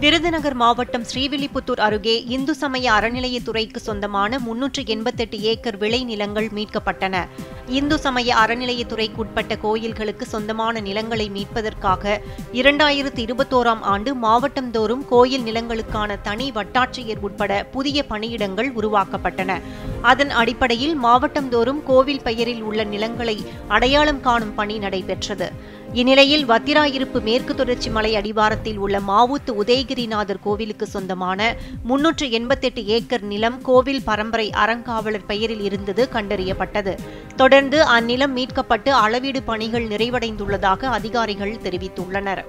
விருதுநகர் மாவட்டம் ஸ்ரீவில்லிபுத்தூர் அருகே இந்து சமய அறநிலையத்துறைக்கு சொந்தமான முன்னூற்று எண்பத்தெட்டு ஏக்கர் விளை நிலங்கள் மீட்கப்பட்டன இந்து சமய அறநிலையத்துறைக்குட்பட்ட கோயில்களுக்கு சொந்தமான நிலங்களை மீட்பதற்காக இரண்டாயிரத்து இருபத்தோராம் ஆண்டு மாவட்டந்தோறும் கோயில் நிலங்களுக்கான தனி வட்டாட்சியர் உட்பட புதிய பணியிடங்கள் உருவாக்கப்பட்டன அதன் அடிப்படையில் மாவட்டந்தோறும் கோவில் பெயரில் உள்ள நிலங்களை அடையாளம் காணும் பணி நடைபெற்றது இந்நிலையில் வத்திராயிருப்பு மேற்கு தொடர்ச்சி மலை அடிவாரத்தில் உள்ள மாவுத்து உதயகிரிநாதர் கோவிலுக்கு சொந்தமான முன்னூற்று எண்பத்தெட்டு ஏக்கர் நிலம் கோவில் பரம்பரை அறங்காவலர் பெயரில் இருந்தது கண்டறியப்பட்டது தொடர்ந்து அந்நிலம் மீட்கப்பட்டு அளவீடு பணிகள் நிறைவடைந்துள்ளதாக அதிகாரிகள் தெரிவித்துள்ளனர்